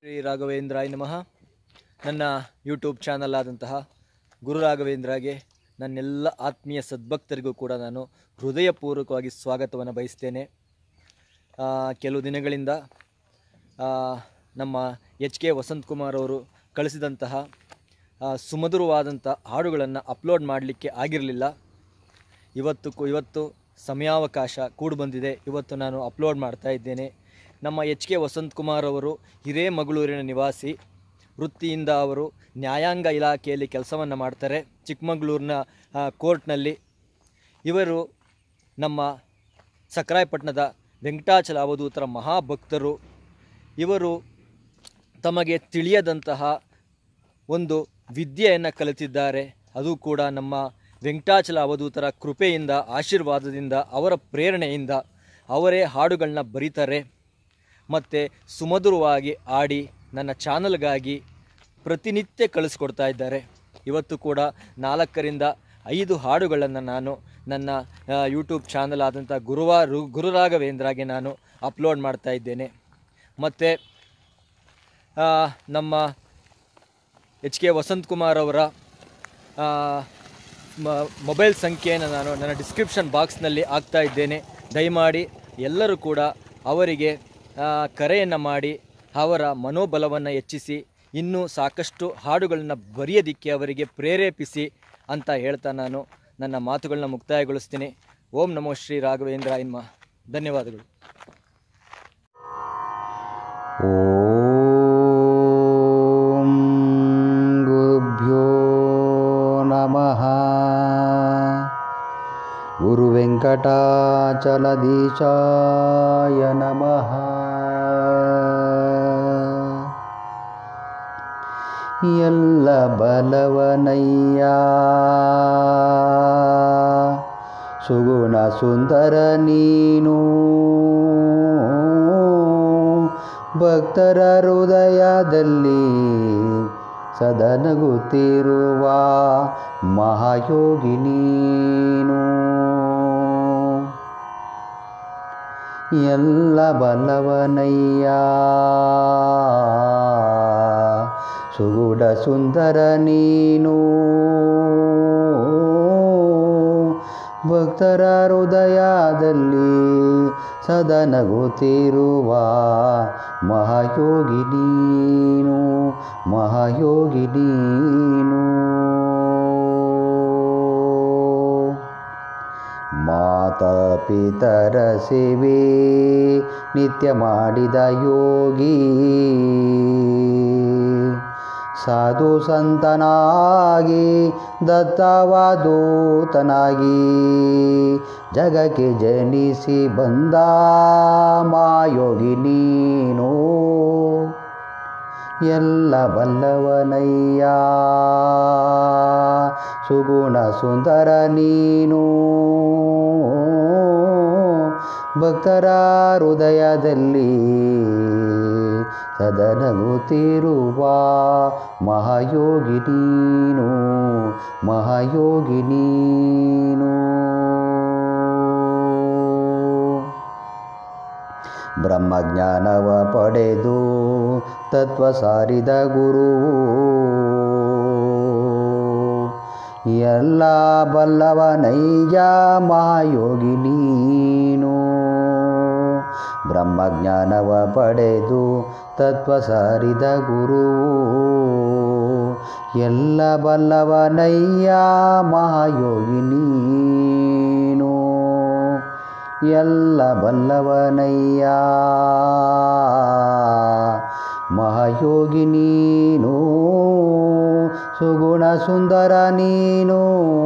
ಶ್ರೀ ರಾಘವೇಂದ್ರಾಯ ನಮಃ ನನ್ನ ಯೂಟ್ಯೂಬ್ ಚಾನಲ್ ಆದಂತಹ ಗುರು ರಾಘವೇಂದ್ರಗೆ ನನ್ನೆಲ್ಲ ಆತ್ಮೀಯ ಸದ್ಭಕ್ತರಿಗೂ ಕೂಡ ನಾನು ಹೃದಯಪೂರ್ವಕವಾಗಿ ಸ್ವಾಗತವನ್ನು ಬಯಸ್ತೇನೆ ಆ, ಕೆಲವು ದಿನಗಳಿಂದ ಆ, ನಮ್ಮ ಎಚ್ ಕೆ ವಸಂತಕುಮಾರ್ ಅವರು ಕಳಿಸಿದಂತಹ ಆ, ಸುಮಧುರವಾದಂಥ ಹಾಡುಗಳನ್ನು ಅಪ್ಲೋಡ್ ಮಾಡಲಿಕ್ಕೆ ಆಗಿರಲಿಲ್ಲ ಇವತ್ತು ಕು- ಇವತ್ತು ಸಮಯಾವಕಾಶ ಕೂಡು ಬಂದಿದೆ ಇವತ್ತು ನಾನು ಅಪ್ಲೋಡ್ ಮಾಡ್ತಾ ಇದ್ದೇನೆ ನಮ್ಮ ಎಚ್ ಕೆ ವಸಂತಕುಮಾರ್ ಅವರು ಹಿರೇಮಗಳೂರಿನ ನಿವಾಸಿ ವೃತ್ತಿಯಿಂದ ಅವರು ನ್ಯಾಯಾಂಗ ಇಲಾಖೆಯಲ್ಲಿ ಕೆಲಸವನ್ನು ಮಾಡ್ತಾರೆ ಚಿಕ್ಕಮಗಳೂರಿನ ಆ, ಕೋರ್ಟ್ನಲ್ಲಿ ಇವರು ನಮ್ಮ ಸಕ್ರಾಯಪಟ್ಟಣದ ವೆಂಕಟಾಚಲ ಅವಧೂತರ ಮಹಾಭಕ್ತರು ಇವರು ತಮಗೆ ತಿಳಿಯದಂತಹ ಒಂದು ವಿದ್ಯೆಯನ್ನು ಕಲಿತಿದ್ದಾರೆ ಅದು ಕೂಡ ನಮ್ಮ ವೆಂಕಟಾಚಲ ಅವಧೂತರ ಕೃಪೆಯಿಂದ ಆಶೀರ್ವಾದದಿಂದ ಅವರ ಪ್ರೇರಣೆಯಿಂದ ಅವರೇ ಹಾಡುಗಳನ್ನ ಬರೀತಾರೆ ಮತ್ತು ಸುಮಧುರವಾಗಿ ಆಡಿ ನನ್ನ ಚಾನಲ್ಗಾಗಿ ಪ್ರತಿನಿತ್ಯ ಕಳಿಸ್ಕೊಡ್ತಾ ಇದ್ದಾರೆ ಇವತ್ತು ಕೂಡ ನಾಲ್ಕರಿಂದ ಐದು ಹಾಡುಗಳನ್ನು ನಾನು ನನ್ನ ಆ, ಯೂಟ್ಯೂಬ್ ಚಾನಲ್ ಆದಂಥ ಗುರುವ ರು- ಗುರುರಾಘವೇಂದ್ರಗೆ ನಾನು ಅಪ್ಲೋಡ್ ಮಾಡ್ತಾ ಇದ್ದೇನೆ ಮತ್ತು ಆ, ನಮ್ಮ ಎಚ್ ಕೆ ವಸಂತಕುಮಾರ್ ಅವರ ಆ, ಮ- ಮೊಬೈಲ್ ಸಂಖ್ಯೆಯನ್ನು ನಾನು ನನ್ನ ಡಿಸ್ಕ್ರಿಪ್ಷನ್ ಬಾಕ್ಸ್ನಲ್ಲಿ ಹಾಕ್ತಾ ಇದ್ದೇನೆ ದಯಮಾಡಿ ಎಲ್ಲರೂ ಕೂಡ ಅವರಿಗೆ ಆ, ಕರೆಯನ್ನು ಮಾಡಿ ಅವರ ಮನೋಬಲವನ್ನು ಹೆಚ್ಚಿಸಿ ಇನ್ನೂ ಸಾಕಷ್ಟು ಹಾಡುಗಳನ್ನು ಬರೆಯೋದಕ್ಕೆ ಅವರಿಗೆ ಪ್ರೇರೇಪಿಸಿ ಅಂತ ಹೇಳ್ತಾ ನಾನು ನನ್ನ ಮಾತುಗಳನ್ನ ಮುಕ್ತಾಯಗೊಳಿಸ್ತೀನಿ ಓಂ ನಮೋ ಶ್ರೀ ರಾಘವೇಂದ್ರ ಎನ್ಮ ಧನ್ಯವಾದಗಳು ॐ गुरुभ्यो नमः गुरुवेङ्कटाचलदीशाय नमः ಎಲ್ಲ ಬಲವನಯ್ಯ ಸುಗುಣ ಸುಂದರ ನೀನು ಭಕ್ತರ ಹೃದಯದಲ್ಲಿ ಸದನಗುತ್ತಿರುವ ಮಹಾಯೋಗಿ ನೀನು ಎಲ್ಲ ಬಲವನಯ್ಯ ಸುಗುಡ ಸುಂದರ ನೀನು ಭಕ್ತರ ಹೃದಯದಲ್ಲಿ ಸದನಗುತ್ತಿರುವ ಮಹಾಯೋಗಿ ನೀನು ಮಹಾಯೋಗಿ ನೀನು ಮಾತಾ ಪಿತರ ಸೇವೆ ನಿತ್ಯ ಮಾಡಿದ ಯೋಗಿ ಸಾಧು ಸಂತನಾಗಿ ದತ್ತವಾದೂತನಾಗಿ ಜಗಕ್ಕೆ ಜನಿಸಿ ಬಂದ ಮಾಯೋಗಿ ನೀನು ಎಲ್ಲ ಬಲ್ಲವನಯ್ಯ ಸುಗುಣ ಸುಂದರ ನೀನು ಭಕ್ತರ ಹೃದಯದಲ್ಲಿ ಸದನಗುತ್ತಿರುವ ಮಹಾಯೋಗಿ ನೀನು ಮಹಾಯೋಗಿ ನೀನು ಬ್ರಹ್ಮಜ್ಞಾನವ ಪಡೆದು ತತ್ವ ಸಾರಿದ ಗುರು ಎಲ್ಲ ಬಲ್ಲವನಯ್ಯ ಮಹಾಯೋಗಿ ನೀನು ಬ್ರಹ್ಮಜ್ಞಾನವ ಪಡೆದು ತತ್ವ ಸಾರಿದ ಗುರು ಎಲ್ಲ ಬಲ್ಲವನಯ್ಯ ಮಹಾಯೋಗಿ ನೀನು ಎಲ್ಲ ಬಲ್ಲವನಯ್ಯ ಮಹಾಯೋಗಿ ನೀನು ಸುಗುಣ ಸುಂದರ ನೀನು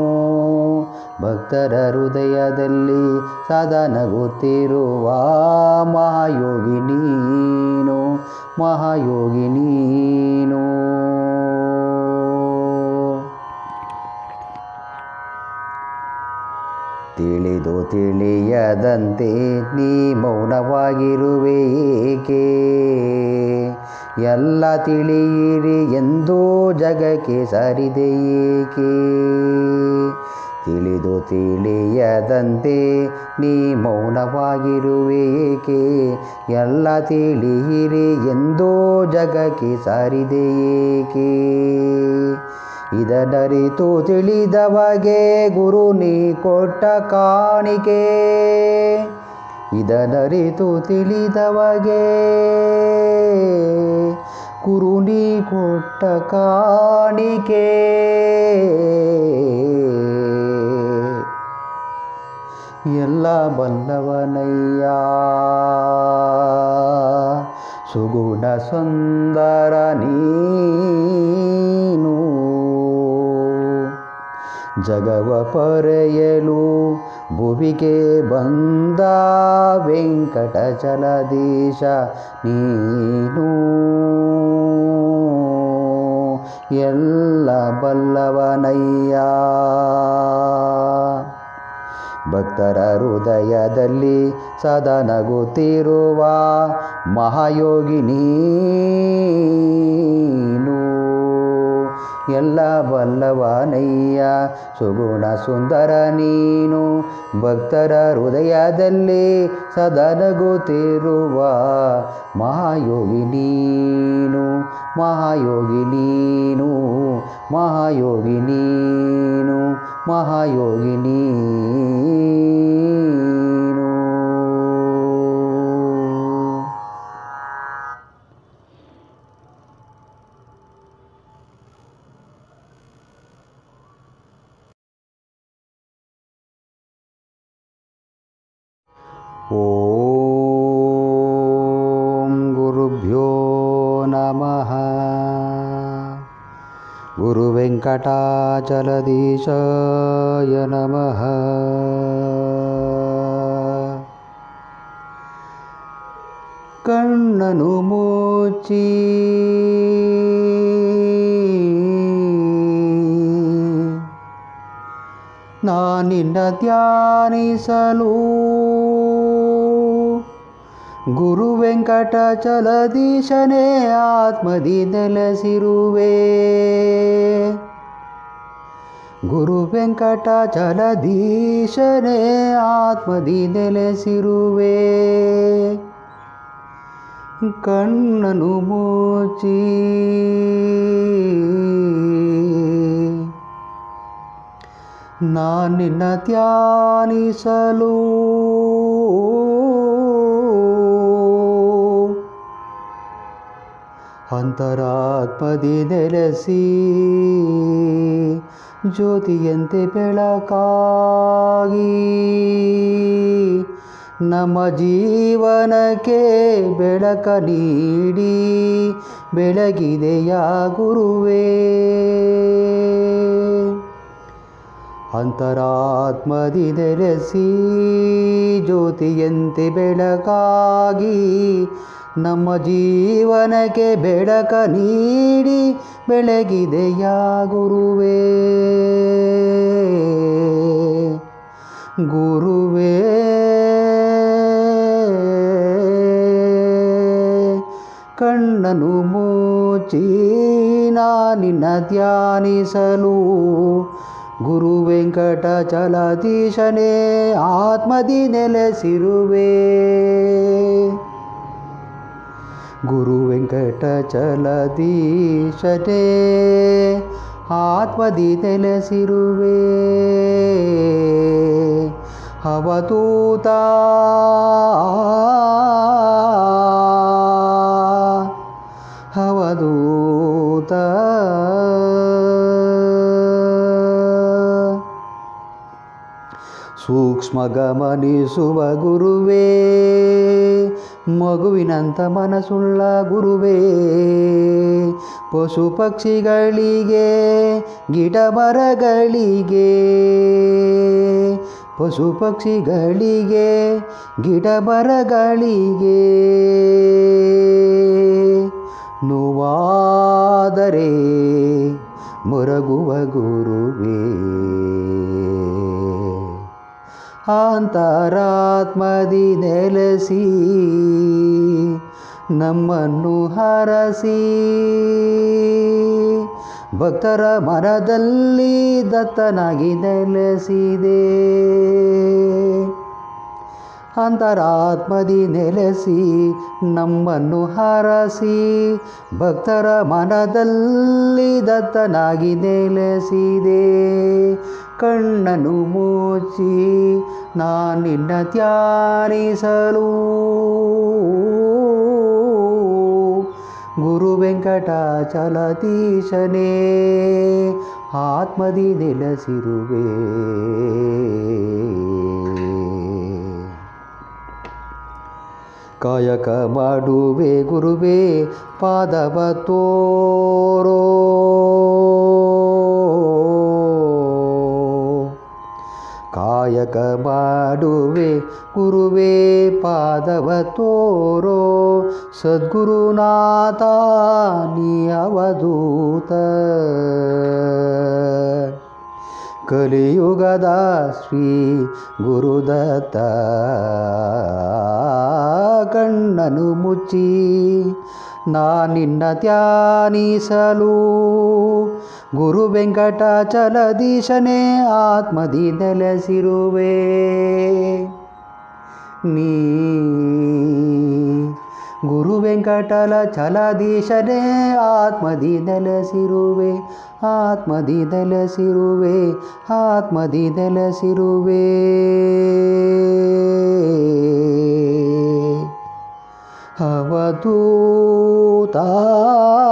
ಭಕ್ತರ ಹೃದಯದಲ್ಲಿ ಸದಾ ನಗುತ್ತಿರುವ ಮಹಾಯೋಗಿ ನೀನು ಮಹಾಯೋಗಿ ನೀನು ತಿಳಿದು ತಿಳಿಯದಂತೆ ನೀ ಮೌನವಾಗಿರುವೆ ಏಕೆ ಎಲ್ಲ ತಿಳಿಯಿರಿ ಎಂದು ಜಗಕ್ಕೆ ಸರಿದೆ ಏಕೆ ತಿಳಿದು ತಿಳಿಯದಂತೆ ನೀ ಮೌನವಾಗಿರುವೆ ಏಕೆ ಎಲ್ಲ ತಿಳಿಯಿರಿ ಎಂದೋ ಜಗಕ್ಕೆ ಸಾರಿದೆ ಏಕೆ ಇದನರಿತು ತಿಳಿದವಗೆ ಗುರು ನೀ ಕೊಟ್ಟ ಕಾಣಿಕೆ ಇದನರಿತು ತಿಳಿದವಗೆ ಗುರು ನೀ ಕೊಟ್ಟ ಕಾಣಿಕೆ ಎಲ್ಲ ಬಲ್ಲವನಯ್ಯ ಸುಗುಣ ಸುಂದರ ನೀನು ಜಗವ ಪರೆಯಲು ಭುವಿಗೆ ಬಂದ ವೆಂಕಟಚಲದೀಶ ನೀನು ಎಲ್ಲ ಬಲ್ಲವನಯ್ಯ ಭಕ್ತರ ಹೃದಯದಲ್ಲಿ ಸದಾ ನಗುತ್ತಿರುವ ಮಹಾಯೋಗಿ ನೀನು ಎಲ್ಲ ಬಲ್ಲವನಯ್ಯ ಸುಗುಣ ಸುಂದರ ನೀನು ಭಕ್ತರ ಹೃದಯದಲ್ಲಿ ಸದಾ ನಗುತ್ತಿರುವ ಮಹಾಯೋಗಿ ನೀನು ಮಹಾಯೋಗಿ ನೀನು ಮಹಾಯೋಗಿ ನೀನು ಮಹಾಯೋಗಿ ನೀನು ಓಂ ಗುರುಭ್ಯೋ ನಮಃ ಗುರು ವೆಂಕಟಾಚಲದೀಶಾಯ ನಮಃ ಕಣ್ಣನು ಮುಚ್ಚಿ ನಾನಿನ್ನ ಧ್ಯಾನಿಸಲು ಗುರು ವೆಂಕಟಚಲದೀಶನೇ ಆತ್ಮದಿ ನೆಲೆಸಿರುವೆ ಗುರು ವೆಂಕಟಚಲದೀಶನೇ ಆತ್ಮದಿ ನೆಲೆಸಿರುವೆ ಕಣ್ಣನು ಮುಚ್ಚಿ ನಾನಿನ್ನ ಧ್ಯಾನಿಸಲು ಅಂತರಾತ್ಮದಿ ನೆಲೆಸಿ ಜ್ಯೋತಿಯಂತೆ ಬೆಳಕಾಗಿ ನಮ್ಮ ಜೀವನಕ್ಕೆ ಬೆಳಕ ನೀಡಿ ಬೆಳಗಿದೆಯ ಗುರುವೇ ಅಂತರಾತ್ಮದಿ ನೆಲೆಸಿ ಜ್ಯೋತಿಯಂತೆ ಬೆಳಕಾಗಿ ನಮ್ಮ ಜೀವನಕ್ಕೆ ಬೆಳಕ ನೀಡಿ ಬೆಳಗಿದೆಯ ಗುರುವೇ ಗುರುವೇ ಕಣ್ಣನು ಮುಚ್ಚಿ ನಾನಿನ್ನ ಧ್ಯಾನಿಸಲು ಗುರು ವೆಂಕಟಚಲದೀಶನೇ ಆತ್ಮದಿ ನೆಲೆಸಿರುವೆ ಗುರು ವೆಂಕಟಚಲದೀಶನೇ ಆತ್ಮದಿ ನೆಲೆಸಿರುವೆ ಅವಧೂತ ಅವಧೂತ ಸೂಕ್ಷ್ಮ ಗಮನಿಸುವ ಗುರುವೇ ಮಗುವಿನಂತ ಮನಸ್ಸುಳ್ಳ ಗುರುವೇ ಪಶು ಪಕ್ಷಿಗಳಿಗೆ ಗಿಡ ಮರಗಳಿಗೆ ಪಶು ಪಕ್ಷಿಗಳಿಗೆ ಗಿಡ ಮರಗಳಿಗೆ ನೋವಾದರೆ ಮೊರಗುವ ಗುರುವೇ ಅಂತರಾತ್ಮದಿ ನೆಲೆಸಿ ನಮ್ಮನ್ನು ಹರಸಿ ಭಕ್ತರ ಮನದಲ್ಲಿ ದತ್ತನಾಗಿ ನೆಲೆಸಿದೆ ಅಂತರಾತ್ಮದಿ ನೆಲೆಸಿ ನಮ್ಮನ್ನು ಹರಸಿ ಭಕ್ತರ ಮನದಲ್ಲಿ ದತ್ತನಾಗಿ ನೆಲೆಸಿದೆ ಕಣ್ಣನ್ನು ಮುಚ್ಚಿ ನಾನಿನ್ನ ಧ್ಯಾನಿಸಲು ಗುರು ವೆಂಕಟಾಚಲತೀಶನೇ ಆತ್ಮದಿ ನೆಲೆಸಿರುವೆ ಕಾಯಕ ಮಾಡುವೆ ಗುರುವೇ ಪಾದವ ತೋರೋ ಕಾಯಕ ಮಾಡುವೆ ಗುರುವೇ ಪಾದವ ತೋರೋ ಸದ್ಗುರುನಾಥ ನೀ ಅವಧೂತ ಕಲಿಯುಗದ ಶ್ರೀ ಗುರುದತ್ತ ಕಣ್ಣನು ಮುಚ್ಚಿ ನಾನಿನ್ನ ಧ್ಯಾನಿಸಲು ಗುರು ವೆಂಕಟಾಚಲದೀಶನೇ ಆತ್ಮದಿ ನೆಲೆಸಿರುವೆ ನೀ ಗುರು ವೆಂಕಟಲ ಛಲದೀಶನೇ ಆತ್ಮದಿ ನೆಲೆಸಿರುವೆ ಆತ್ಮದಿ ನೆಲೆಸಿರುವೆ ಆತ್ಮದಿ ನೆಲೆಸಿರುವೆ ಅವಧೂತ